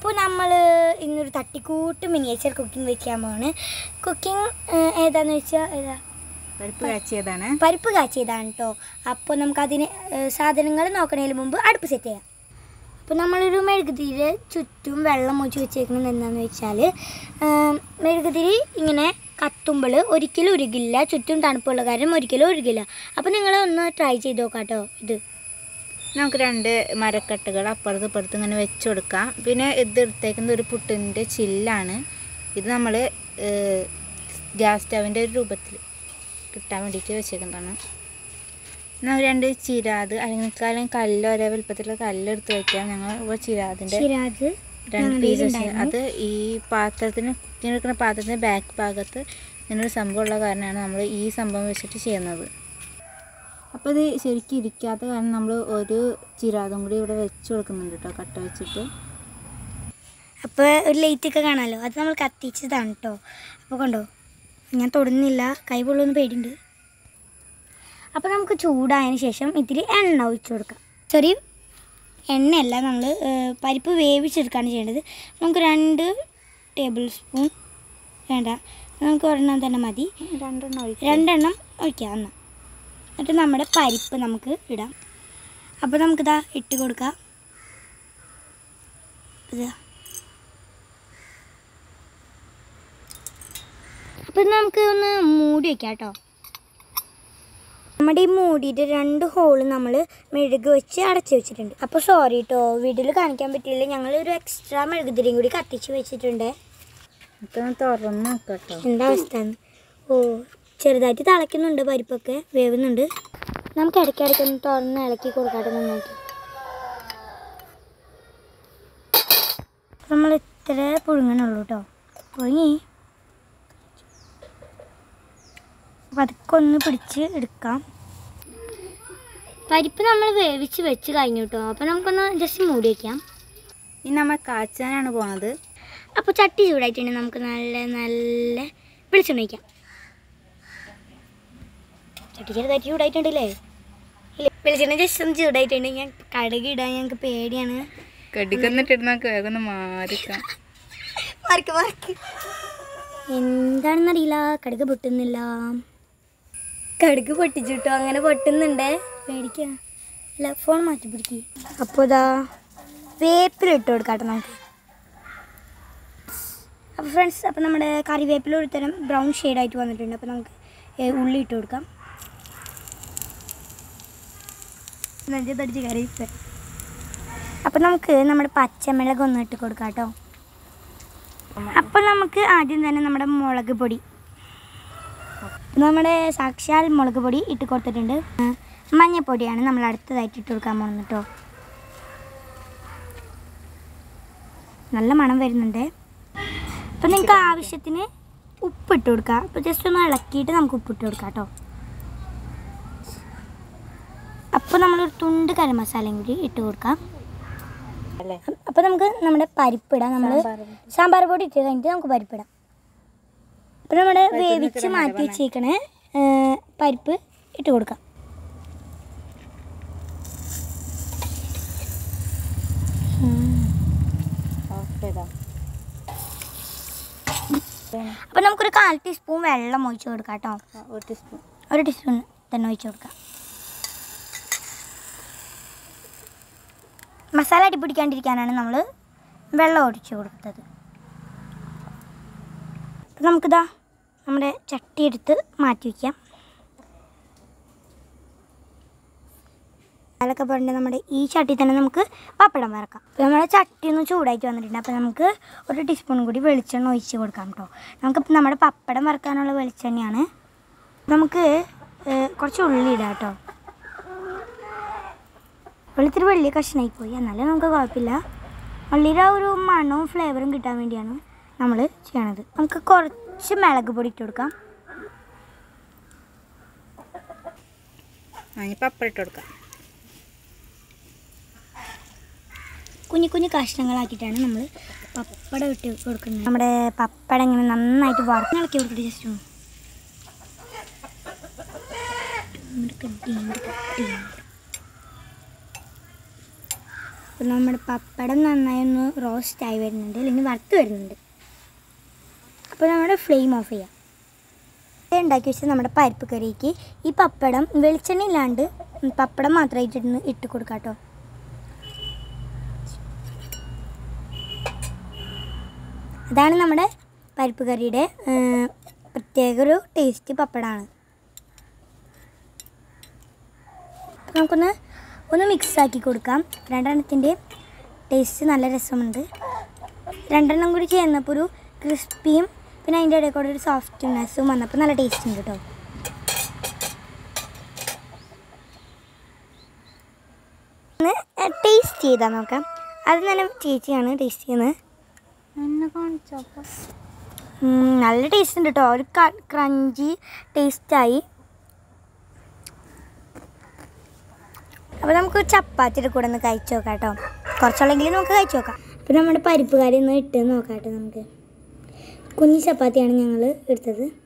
അപ്പോൾ നമ്മൾ ഇന്നൊരു തട്ടിക്കൂട്ട് മിനിയേച്ചർ കുക്കിംഗ് വെക്കാൻ പോവാണ് കുക്കിംഗ് ഏതാന്ന് വെച്ചാൽ ഏതാ പരിപ്പ് കാച്ചിയതാണ് പരിപ്പ് കാച്ചിയതാണ് കേട്ടോ അപ്പോൾ നമുക്കതിന് സാധനങ്ങൾ നോക്കണതിന് മുമ്പ് അടുപ്പ് സെറ്റ് ചെയ്യാം അപ്പോൾ നമ്മളൊരു മെഴുകുതിരി ചുറ്റും വെള്ളം ഒഴിച്ച് വെച്ചേക്കുന്നത് എന്താണെന്ന് വെച്ചാൽ മെഴുകുതിരി ഇങ്ങനെ കത്തുമ്പോൾ ഒരിക്കലും ഉരുകില്ല ചുറ്റും തണുപ്പുള്ള കാരണം ഒരിക്കലും ഉരുകില്ല അപ്പോൾ നിങ്ങൾ ഒന്ന് ട്രൈ ചെയ്ത് നോക്കാം കേട്ടോ ഇത് നമുക്ക് രണ്ട് മരക്കട്ടുകൾ അപ്പുറത്ത് ഇപ്പുറത്ത് ഇങ്ങനെ വെച്ച് കൊടുക്കാം പിന്നെ ഇത് എടുത്തേക്കുന്നത് ഒരു പുട്ടിൻ്റെ ചില്ലാണ് ഇത് നമ്മൾ ഗ്യാസ് സ്റ്റവിൻ്റെ ഒരു രൂപത്തിൽ കിട്ടാൻ വേണ്ടിയിട്ട് വെച്ചേക്കുന്നതാണ് നമ്മൾ രണ്ട് ചിരാത് അല്ലെങ്കിൽ അല്ലെങ്കിൽ കല്ല് ഒരേ വലുപ്പത്തിലുള്ള കല്ല് എടുത്ത് വെക്കാം ഞങ്ങൾ ഇപ്പോൾ ചിരാതിൻ്റെ ശിരാജ് രണ്ട് പീസസ് അത് ഈ പാത്രത്തിന് കുക്കിനെടുക്കുന്ന പാത്രത്തിൻ്റെ ബാക്ക് ഭാഗത്ത് ഇങ്ങനൊരു സംഭവമുള്ള കാരണമാണ് നമ്മൾ ഈ സംഭവം വെച്ചിട്ട് ചെയ്യുന്നത് അപ്പോൾ ഇത് ശരിക്കും ഇരിക്കാത്ത കാരണം നമ്മൾ ഒരു ചിരാതും കൂടി ഇവിടെ വെച്ച് കൊടുക്കുന്നുണ്ട് കേട്ടോ കട്ട വെച്ചിട്ട് അപ്പോൾ ഒരു ലൈറ്റൊക്കെ കാണാമല്ലോ അത് നമ്മൾ കത്തിച്ചതാണ് കേട്ടോ അപ്പോൾ കണ്ടോ ഞാൻ തൊടുന്നില്ല കൈ പൊള്ളുന്ന പേടിയുണ്ട് അപ്പോൾ നമുക്ക് ചൂടായതിന് ശേഷം ഇത്തിരി എണ്ണ ഒഴിച്ചു കൊടുക്കാം ചെറിയ എണ്ണയല്ല നമ്മൾ പരിപ്പ് വേവിച്ചെടുക്കുകയാണ് ചെയ്യേണ്ടത് നമുക്ക് രണ്ട് ടേബിൾ സ്പൂൺ വേണ്ട നമുക്ക് ഒരെണ്ണം തന്നെ മതി രണ്ടെണ്ണം ഒഴിക്കും രണ്ടെണ്ണം ഒഴിക്കാം എന്നാൽ എന്നിട്ട് നമ്മുടെ പരിപ്പ് നമുക്ക് ഇടാം അപ്പോൾ നമുക്കിതാ ഇട്ട് കൊടുക്കാം ഇതാ അപ്പം നമുക്ക് ഒന്ന് മൂടി വെക്കാം കേട്ടോ നമ്മുടെ ഈ മൂടിയിട്ട് രണ്ട് ഹോള് നമ്മൾ മെഴുക് വെച്ച് അടച്ചു വെച്ചിട്ടുണ്ട് അപ്പോൾ സോറി കേട്ടോ വീട്ടിൽ കാണിക്കാൻ പറ്റില്ല ഞങ്ങൾ ഒരു എക്സ്ട്രാ മെഴുകുതിരിയും കൂടി കത്തിച്ച് വെച്ചിട്ടുണ്ട് ഇപ്പം ഒന്ന് തുറന്ന് നോക്കാം കേട്ടോ എന്താ അവസ്ഥ ഓ ചെറുതായിട്ട് തിളയ്ക്കുന്നുണ്ട് പരിപ്പൊക്കെ വേവുന്നുണ്ട് നമുക്ക് ഇടയ്ക്കിടയ്ക്ക് ഒന്ന് തുറന്ന് ഇളക്കി കൊടുക്കാട്ടെ നന്നായിട്ട് നമ്മൾ ഇത്ര പുഴുങ്ങണുള്ളൂ കേട്ടോ പുഴുങ്ങി പതുക്കെ ഒന്ന് പിടിച്ച് എടുക്കാം പരിപ്പ് നമ്മൾ വേവിച്ച് വെച്ച് കഴിഞ്ഞു കേട്ടോ അപ്പോൾ നമുക്കൊന്ന് ജസ്റ്റ് മൂടി വയ്ക്കാം ഇനി നമ്മൾ കാച്ചാനാണ് പോണത് അപ്പോൾ ചട്ടി ചൂടായിട്ടുണ്ട് നമുക്ക് നല്ല നല്ല വെളിച്ചെണ്ണ ഒഴിക്കാം ചട്ടി ചെറുതായിട്ട് ചൂടായിട്ടുണ്ടല്ലേ ഇല്ല വെളിച്ചെണ്ണ ജസ്റ്റ് ഒന്ന് ചൂടായിട്ടുണ്ട് ഞാൻ കടുക് ഇടാൻ ഞങ്ങൾക്ക് പേടിയാണ് കടിക്കൊന്നിട്ടിട്ട് നമുക്ക് വേഗം ഒന്ന് മാറിക്കാം മാർക്ക് മാർക്ക് എന്താണെന്നറിയില്ല കടുക് പൊട്ടുന്നില്ല കടുക് പൊട്ടിച്ചിട്ടോ അങ്ങനെ പൊട്ടുന്നുണ്ട് പേടിക്കുക അല്ല ഫോൺ മാറ്റി പിടിക്ക് അപ്പോൾ ഇതാ വേപ്പിലിട്ട് കൊടുക്കാട്ടെ നമുക്ക് അപ്പോൾ ഫ്രണ്ട്സ് അപ്പോൾ നമ്മുടെ കറിവേപ്പില ഒരു തരം ബ്രൗൺ ഷെയ്ഡായിട്ട് വന്നിട്ടുണ്ട് അപ്പോൾ നമുക്ക് ഏ, ഉള്ളി ഇട്ട് കൊടുക്കാം നെഞ്ചത്തടിച്ച് കറി അപ്പോൾ നമുക്ക് നമ്മുടെ പച്ചമുളക് ഒന്ന് ഇട്ട് കൊടുക്കാം കേട്ടോ അപ്പോൾ നമുക്ക് ആദ്യം തന്നെ നമ്മുടെ മുളക് പൊടി നമ്മുടെ സാക്ഷാൽ മുളക് പൊടി ഇട്ട് കൊടുത്തിട്ടുണ്ട് ആ, മഞ്ഞപ്പൊടിയാണ് നമ്മൾ അടുത്തതായിട്ട് ഇട്ട് കൊടുക്കാൻ പോകുന്നത് കേട്ടോ നല്ല മണം വരുന്നുണ്ട് അപ്പോൾ നിങ്ങൾക്ക് ആവശ്യത്തിന് ഉപ്പിട്ട് കൊടുക്കുക അപ്പോൾ ജസ്റ്റ് ഒന്ന് ഇളക്കിയിട്ട് നമുക്ക് ഉപ്പിട്ട് കൊടുക്കാം കേട്ടോ അപ്പോൾ നമ്മളൊരു തുണ്ട് കരം മസാലയും കൂടി ഇട്ട് കൊടുക്കാം അല്ലേ അപ്പോൾ നമുക്ക് നമ്മുടെ പരിപ്പിടാം നമ്മൾ സാമ്പാർ പൊടി ഇട്ട് കഴിഞ്ഞിട്ട് നമുക്ക് പരിപ്പിടാം അപ്പോൾ നമ്മുടെ വേവിച്ച് മാറ്റി വെച്ചേക്കണേ പരിപ്പ് ഇട്ട് കൊടുക്കാം ഓഫ് ചെയ്താ അപ്പോൾ നമുക്കൊരു കാൽ ടീസ്പൂൺ വെള്ളം ഒഴിച്ച് കൊടുക്കാം കേട്ടോ ഒരു ടീസ്പൂൺ ഒരു ടീസ്പൂൺ തന്നെ ഒഴിച്ച് കൊടുക്കാം മസാല അടിപ്പിടിക്കാണ്ടിരിക്കാനാണ് നമ്മൾ വെള്ളം ഒഴിച്ച് കൊടുത്തത് അപ്പോൾ നമുക്കിതാ നമ്മുടെ ചട്ടി എടുത്ത് മാറ്റി വയ്ക്കാം അതിലൊക്കെ പറഞ്ഞിട്ട് നമ്മുടെ ഈ ചട്ടി തന്നെ നമുക്ക് പപ്പടം വറക്കാം അപ്പോൾ നമ്മുടെ ചട്ടി ഒന്ന് ചൂടായിട്ട് വന്നിട്ടുണ്ട് അപ്പോൾ നമുക്ക് ഒരു ടീസ്പൂൺ കൂടി വെളിച്ചെണ്ണ ഒഴിച്ച് കൊടുക്കാം കേട്ടോ നമുക്ക് നമ്മുടെ പപ്പടം വറക്കാനുള്ള വെളിച്ചെണ്ണയാണ് നമുക്ക് ഏഹ്, കുറച്ച് ഉള്ളി ഇടാം കേട്ടോ വെളുത്തിരി വലിയ കഷ്ണമായി പോയി എന്നാലും നമുക്ക് കുഴപ്പമില്ല ഉള്ളിയുടെ ആ ഒരു മണവും ഫ്ലേവറും കിട്ടാൻ വേണ്ടിയാണ് നമ്മൾ ചെയ്യണത് നമുക്ക് കുറച്ച് മുളക് പൊടി ഇട്ട് കൊടുക്കാം ആ ഇനി പപ്പടം ഇട്ട് കൊടുക്കാം കുഞ്ഞു കുഞ്ഞു കഷ്ണങ്ങളാക്കിയിട്ടാണ് നമ്മൾ പപ്പടം ഇട്ട് കൊടുക്കുന്നത് നമ്മുടെ പപ്പടം ഇങ്ങനെ നന്നായിട്ട് വറുത്ത് ഇളക്കി കൊടുത്തിട്ട് ജസ്റ്റ് ഒന്ന് നമ്മുടെ കട്ടി, നമ്മുടെ കട്ടി. അപ്പോൾ നമ്മുടെ പപ്പടം നന്നായി ഒന്ന് റോസ്റ്റ് ആയി വരുന്നുണ്ട് അല്ലെങ്കിൽ വറുത്ത് വരുന്നുണ്ട് അപ്പോൾ നമ്മുടെ ഫ്ലെയിം ഓഫ് ചെയ്യാം ഇത് ഉണ്ടാക്കി വെച്ച് നമ്മുടെ പരിപ്പ് കറിക്ക് ഈ പപ്പടം വെളിച്ചെണ്ണ ഇല്ലാണ്ട് പപ്പടം മാത്രമായിട്ട് ഇട്ട് ഇട്ട് കൊടുക്കാം കേട്ടോ അതാണ് നമ്മുടെ പരിപ്പ് കറിയുടെ ആ, പ്രത്യേക ഒരു ടേസ്റ്റ് പപ്പടമാണ് അപ്പോൾ നമുക്കൊന്ന് ഒന്ന് മിക്സ് ആക്കി കൊടുക്കാം രണ്ടെണ്ണത്തിൻ്റെ ടേസ്റ്റ് നല്ല രസമുണ്ട് രണ്ടെണ്ണം കൂടി ചേർന്നപ്പോൾ ഒരു ക്രിസ്പിയും പിന്നെ അതിൻ്റെ ഇടയിൽ കൂടെ ഒരു സോഫ്റ്റ്നെസ്സും വന്നപ്പോൾ നല്ല ടേസ്റ്റ് ഉണ്ട് കേട്ടോ ഒന്ന് ടേസ്റ്റ് ചെയ്താൽ നോക്കാം അത് തന്നെ ചേച്ചിയാണ് ടേസ്റ്റ് ചെയ്യുന്നത് എന്നെ കാണിച്ചപ്പോൾ ഉം, നല്ല ടേസ്റ്റ് ഉണ്ട് കേട്ടോ ഒരു ക്രഞ്ചി ടേസ്റ്റായി അപ്പോൾ നമുക്ക് ചപ്പാത്തിയുടെ കൂടെ ഒന്ന് കഴിച്ചു നോക്കാം കേട്ടോ കുറച്ചുള്ളെങ്കിലും നമുക്ക് കഴിച്ചു നോക്കാം അപ്പോൾ നമ്മുടെ പരിപ്പ് കറി ഒന്ന് ഇട്ട് നോക്കാം കേട്ടോ നമുക്ക് കുഞ്ഞി ചപ്പാത്തിയാണ് ഞങ്ങൾ എടുത്തത്